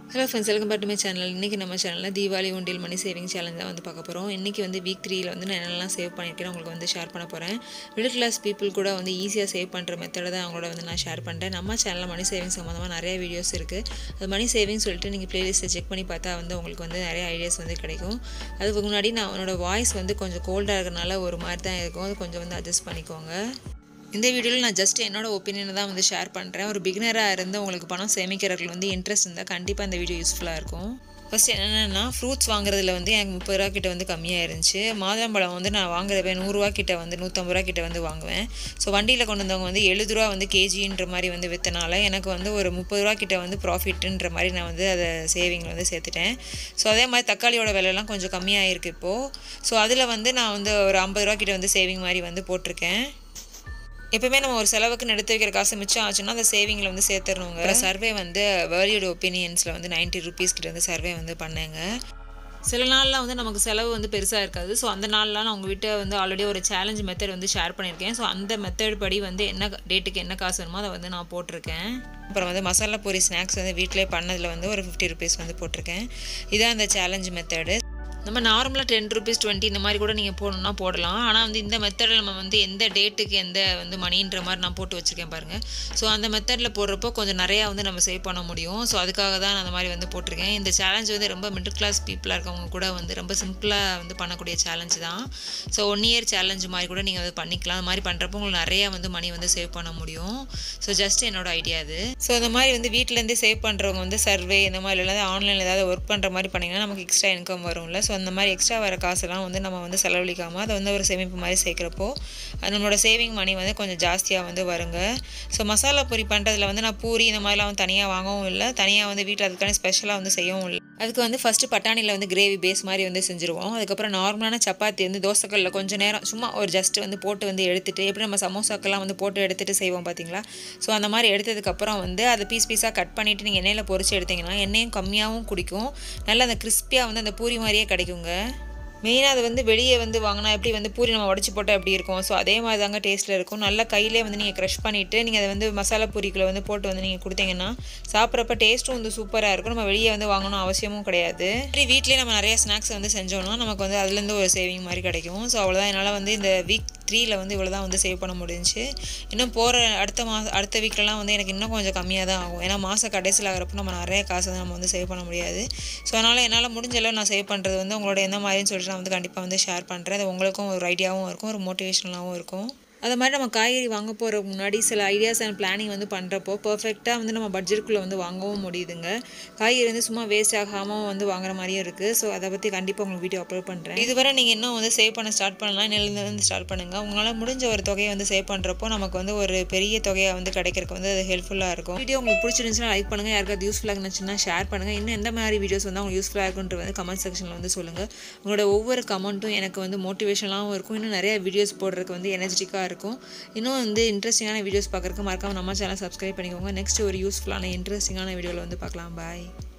hello friends welcome back to my channel இன்றைக்கி நம்ம சேனலில் தீபாவளி உண்டியல் மணி சேவிங் சேலஞ்ச் தான் வந்து பார்க்க போகிறோம் இன்றைக்கி வந்து வீக் த்ரீயில் வந்து நான் என்னெல்லாம் சேவ் பண்ணியிருக்கேன் உங்களுக்கு வந்து ஷேர் பண்ண போகிறேன் மிடில் கிளாஸ் பீப்புள் கூட வந்து ஈஸியாக சேவ் பண்ணுற மெத்தடை தான் அவங்களோட வந்து நான் ஷேர் பண்ணுறேன் நம்ம சேனலில் மணி சேவிங் சம்மந்தமாக நிறைய வீடியோஸ் இருக்குது அது மணி சேவிங் சொல்லிட்டு நீங்கள் ப்ளேலிஸ்ட்டை செக் பண்ணி பார்த்தா வந்து உங்களுக்கு வந்து நிறைய ஐடியாஸ் வந்து கிடைக்கும் அதுக்கு முன்னாடி நான் அவனோட வாய்ஸ் வந்து கொஞ்சம் கோல்டாக இருக்கிறனால ஒரு மாதிரி தான் இருக்கும் அது கொஞ்சம் வந்து அட்ஜஸ்ட் பண்ணிக்கோங்க இந்த வீடியோவில் நான் ஜஸ்ட் என்னோட ஒப்பீனியனை தான் வந்து ஷேர் பண்ணுறேன் ஒரு பிகினராக இருந்து உங்களுக்கு பணம் சேமிக்கிறதுல வந்து இன்ட்ரெஸ்ட் இருந்தால் கண்டிப்பாக இந்த வீடியோ யூஸ்ஃபுல்லாக இருக்கும் ஃபஸ்ட் என்னென்னா ஃப்ரூட்ஸ் வாங்குறதுல வந்து எனக்கு முப்பது ரூபா கிட்ட வந்து கம்மியாக இருந்துச்சு மாதுளம்பழம் வந்து நான் வாங்குறப்ப நூறுரூவா கிட்ட வந்து நூற்றம்பது ரூபா கிட்ட வந்து வாங்குவேன் ஸோ வண்டியில் கொண்டு வந்தவங்க வந்து எழுபது ரூபா வந்து கேஜின்ற மாதிரி வந்து விற்றனால எனக்கு வந்து ஒரு முப்பது ரூபா கிட்ட வந்து ப்ராஃபிட்டுன்ற மாதிரி நான் வந்து அதை சேவிங்கில் வந்து சேர்த்துட்டேன் ஸோ அதே மாதிரி தக்காளியோட விலைலாம் கொஞ்சம் கம்மியாக இருக்குது இப்போது ஸோ அதில் வந்து நான் வந்து ஒரு ஐம்பது ரூபா கிட்ட வந்து சேவிங் மாதிரி வந்து போட்டிருக்கேன் எப்பவுமே நம்ம ஒரு செலவுக்கு எடுத்து வைக்கிற காசு மிச்சம் ஆச்சுன்னா அந்த சேவிங்கில் வந்து சேர்த்துடணுங்க சர்வே வந்து வேர்லியோட ஒப்பீனியன்ஸில் வந்து நைன்ட்டி ருபீஸ் கிட்ட வந்து சர்வே வந்து பண்ணேங்க சில நாள்லாம் வந்து நமக்கு செலவு வந்து பெருசாக இருக்காது ஸோ அந்த நாள்லாம் நான் உங்ககிட்ட வந்து ஆல்ரெடி ஒரு சேலஞ்ச் மெத்தட் வந்து ஷேர் பண்ணியிருக்கேன் ஸோ அந்த மெத்தட் படி வந்து என்ன டேட்டுக்கு என்ன காசு வேணுமோ அதை வந்து நான் போட்டிருக்கேன் அப்புறம் வந்து மசாலா பூரி ஸ்நாக்ஸ் வந்து வீட்டிலே பண்ணதில் வந்து ஒரு ஃபிஃப்டி ருபீஸ் வந்து போட்டிருக்கேன் இதான் அந்த சேலஞ்ச் மெத்தடு நம்ம நார்மலாக டென் ருபீஸ் டுவெண்ட்டி இந்த மாதிரி கூட நீங்கள் போடணும்னா போடலாம் ஆனால் வந்து இந்த மெத்தடில் நம்ம வந்து எந்த டேட்டுக்கு எந்த வந்து மணின்ற மாதிரி நான் போட்டு வச்சுருக்கேன் பாருங்கள் ஸோ அந்த மெத்தடில் போடுறப்போ கொஞ்சம் நிறையா வந்து நம்ம சேவ் பண்ண முடியும் ஸோ அதுக்காக தான் நான் அந்த மாதிரி வந்து போட்டிருக்கேன் இந்த சேலஞ்ச் வந்து ரொம்ப மிடில் கிளாஸ் பீப்புளாக இருக்கவங்க கூட வந்து ரொம்ப சிம்பிளாக வந்து பண்ணக்கூடிய சேலஞ்ச் தான் ஸோ ஒன் இயர் சேலஞ்ச் மாதிரி கூட நீங்கள் வந்து பண்ணிக்கலாம் அந்த மாதிரி பண்ணுறப்போ உங்களுக்கு நிறையா வந்து மணி வந்து சேவ் பண்ண முடியும் ஸோ ஜஸ்ட் என்னோட ஐடியா அது ஸோ இந்த மாதிரி வந்து வீட்டிலேருந்தே சேவ் பண்ணுறவங்க வந்து சர்வே இந்த மாதிரி இல்லாத ஆன்லைனில் ஏதாவது ஒர்க் பண்ணுற மாதிரி பண்ணிங்கன்னா நமக்கு எக்ஸ்ட்ரா இன்கம் வரும்ல ஸோ அந்த மாதிரி எக்ஸ்ட்ரா வர காசெல்லாம் வந்து நம்ம வந்து செலவழிக்காமல் அதை வந்து ஒரு சேமிப்பு மாதிரி சேர்க்குறப்போ அது நம்மளோட சேவிங் மணி வந்து கொஞ்சம் ஜாஸ்தியாக வந்து வருங்க ஸோ மசாலா பூரி பண்ணுறதுல வந்து நான் பூரி இந்த மாதிரிலாம் வந்து தனியாக வாங்கவும் இல்லை தனியாக வந்து வீட்டில் அதுக்கான ஸ்பெஷலாக வந்து செய்யவும் இல்லை அதுக்கு வந்து ஃபஸ்ட்டு பட்டாணியில் வந்து கிரேவி பேஸ் மாதிரி வந்து செஞ்சுருவோம் அதுக்கப்புறம் நார்மலான சப்பாத்தி வந்து தோசைக்கல்லில் கொஞ்சம் நேரம் சும்மா ஒரு ஜஸ்ட் வந்து போட்டு வந்து எடுத்துட்டு எப்படி நம்ம சமோசாக்கெல்லாம் வந்து போட்டு எடுத்துகிட்டு செய்வோம் பார்த்தீங்களா ஸோ அந்த மாதிரி எடுத்ததுக்கப்புறம் வந்து அதை பீஸ் பீஸாக கட் பண்ணிவிட்டு நீங்கள் எண்ணெயில் பொரிச்சு எடுத்தீங்கன்னா எண்ணெயும் கம்மியாகவும் குடிக்கும் நல்லா அந்த கிறிஸ்பியாக வந்து அந்த பூரி மாதிரியே கிடைக்குங்க மெயினாக அது வந்து வெளியே வந்து வாங்கினா எப்படி வந்து பூரி நம்ம உடச்சி போட்டால் எப்படி இருக்கும் ஸோ அதே மாதிரி தாங்க டேஸ்ட்டில் இருக்கும் நல்லா கையிலே வந்து நீங்கள் க்ரஷ் பண்ணிவிட்டு நீங்கள் அதை வந்து மசாலா பூரிக்குள்ளே வந்து போட்டு வந்து நீங்கள் கொடுத்தீங்கன்னா சாப்பிட்றப்ப டேஸ்ட்டும் வந்து சூப்பராக இருக்கும் நம்ம வெளியே வந்து வாங்கணும் அவசியமும் கிடையாது சரி வீட்லேயே நம்ம நிறைய ஸ்நாக்ஸ் வந்து செஞ்சோம்னா நமக்கு வந்து அதுலேருந்து ஒரு சேவிங் மாதிரி கிடைக்கும் ஸோ அவ்வளோதான் என்னால் வந்து இந்த வீக் த்ரீயில் வந்து இவ்வளோ தான் வந்து சேவ் பண்ண முடிஞ்சுச்சு இன்னும் போகிற அடுத்த மாதம் அடுத்த வீக்லலாம் வந்து எனக்கு இன்னும் கொஞ்சம் கம்மியாக தான் ஆகும் ஏன்னா மாத கடைசியில் ஆகிறப்போ நம்ம நிறைய காசு வந்து நம்ம வந்து சேவ் பண்ண முடியாது ஸோ அதனால் என்னால் முடிஞ்ச அளவு நான் சேவ் பண்ணுறது வந்து உங்களோட எந்த மாதிரின்னு சொல்லிட்டு நான் வந்து கண்டிப்பாக வந்து ஷேர் பண்ணுறேன் அது உங்களுக்கும் ஒரு ஐடியாவும் இருக்கும் ஒரு மோட்டிவேஷனலாகவும் இருக்கும் அது மாதிரி நம்ம காய்கறி வாங்க போகிற முன்னாடி சில ஐடியாஸ் அண்ட் பிளானிங் வந்து பண்ணுறப்போ பர்ஃபெக்டாக வந்து நம்ம பட்ஜெட்டுக்குள்ளே வந்து வாங்கவும் முடியுதுங்க காய்கறி வந்து சும்மா வேஸ்ட் ஆகாமல் வந்து வாங்குற மாதிரியும் இருக்குது ஸோ அதை பற்றி கண்டிப்பாக உங்களுக்கு வீடியோ அப்லோட் பண்ணுறேன் இதுவரை நீங்கள் இன்னும் வந்து சேவ் பண்ண ஸ்டார்ட் பண்ணலாம் இன்னிலேருந்து வந்து ஸ்டார்ட் பண்ணுங்கள் உங்களால் முடிஞ்ச ஒரு தொகையை வந்து சேவ் பண்ணுறப்போ நமக்கு வந்து ஒரு பெரிய தொகையை வந்து கிடைக்கிறதுக்கு வந்து அது ஹெல்ப்ஃபுல்லாக இருக்கும் வீடியோ உங்களுக்கு பிடிச்சிருந்துச்சுன்னா லைக் பண்ணுங்கள் யாருக்காவது யூஸ்ஃபுல்லாக இருந்துச்சுன்னா ஷேர் பண்ணுங்கள் இன்னும் எந்த மாதிரி வீடியோஸ் வந்து உங்களுக்கு யூஸ்ஃபுல்லாக இருக்குன்றது வந்து கமெண்ட் செக்ஷனில் வந்து சொல்லுங்கள் உங்களோட ஒவ்வொரு கமெண்ட்டும் எனக்கு வந்து மோட்டிவேஷனாகவும் இருக்கும் இன்னும் நிறைய வீடியோஸ் போடுறதுக்கு வந்து எனர்ஜெட்டிக்காக இருக்கும் இன்னும் வந்து இன்ட்ரெஸ்டிங்கான வீடியோஸ் பார்க்குறதுக்கு மறக்காம நம்ம சேனல் சப்ஸ்கிரைப் பண்ணிக்கோங்க நெக்ஸ்ட் ஒரு யூஸ்ஃபுல்லான இன்ட்ரெஸ்டிங்கான வீடியோவில் வந்து பார்க்கலாம் பாய்